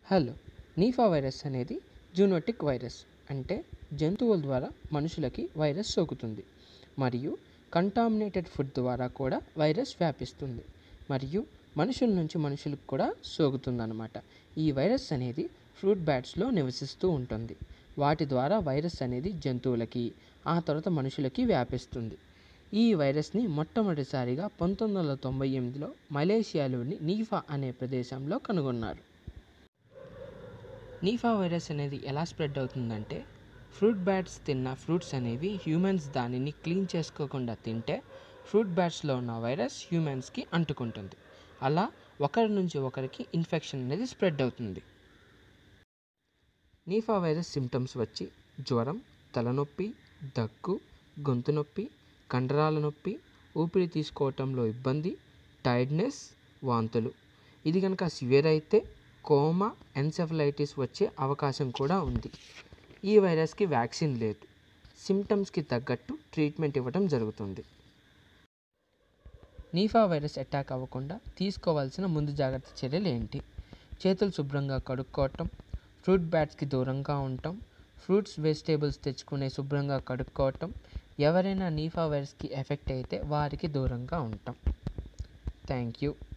hello Nipah virus అనేది zoonotic virus అంటే జంతువుల ద్వారా మనుషులకి వైరస్ సోకుతుంది మరియు కంటామినేటెడ్ ఫుడ్ ద్వారా కూడా వైరస్ వ్యాపిస్తుంది మరియు మనుషుల నుంచి మనుషులకు కూడా సోకుతుందన్నమాట ఈ వైరస్ అనేది ఫ్రూట్ బ్యాట్స్లో నివసిస్తూ ఉంటుంది వాటి ద్వారా వైరస్ అనేది జంతువులకి ఆ తర్వాత మనుషులకి వ్యాపిస్తుంది ఈ వైరస్ని మొట్టమొదటిసారిగా పంతొమ్మిది వందల తొంభై ఎనిమిదిలో మలేషియాలోని నీఫా అనే ప్రదేశంలో కనుగొన్నారు నీఫా వైరస్ అనేది ఎలా స్ప్రెడ్ అవుతుందంటే ఫ్రూట్ బ్యాట్స్ తిన్న ఫ్రూట్స్ అనేవి హ్యూమన్స్ దానిని క్లీన్ చేసుకోకుండా తింటే ఫ్రూట్ బ్యాట్స్లో ఉన్న వైరస్ హ్యూమన్స్కి అంటుకుంటుంది అలా ఒకరి నుంచి ఒకరికి ఇన్ఫెక్షన్ అనేది స్ప్రెడ్ అవుతుంది నీఫా వైరస్ సిమ్టమ్స్ వచ్చి జ్వరం తలనొప్పి దగ్గు గొంతు నొప్పి కండరాల నొప్పి ఊపిరి తీసుకోవటంలో ఇబ్బంది టైర్డ్నెస్ వాంతులు ఇది కనుక సివియర్ అయితే కోమా ఎన్సెఫలైటిస్ వచ్చే అవకాశం కూడా ఉంది ఈ వైరస్కి వ్యాక్సిన్ లేదు సిమ్టమ్స్కి తగ్గట్టు ట్రీట్మెంట్ ఇవ్వడం జరుగుతుంది నీఫా వైరస్ అటాక్ అవ్వకుండా తీసుకోవాల్సిన ముందు జాగ్రత్త చర్యలు ఏంటి చేతులు శుభ్రంగా కడుక్కోవటం ఫ్రూట్ బ్యాట్స్కి దూరంగా ఉండటం ఫ్రూట్స్ వెజిటేబుల్స్ తెచ్చుకునే శుభ్రంగా కడుక్కోవటం ఎవరైనా నీఫా వైరస్కి ఎఫెక్ట్ అయితే వారికి దూరంగా ఉండటం థ్యాంక్ యూ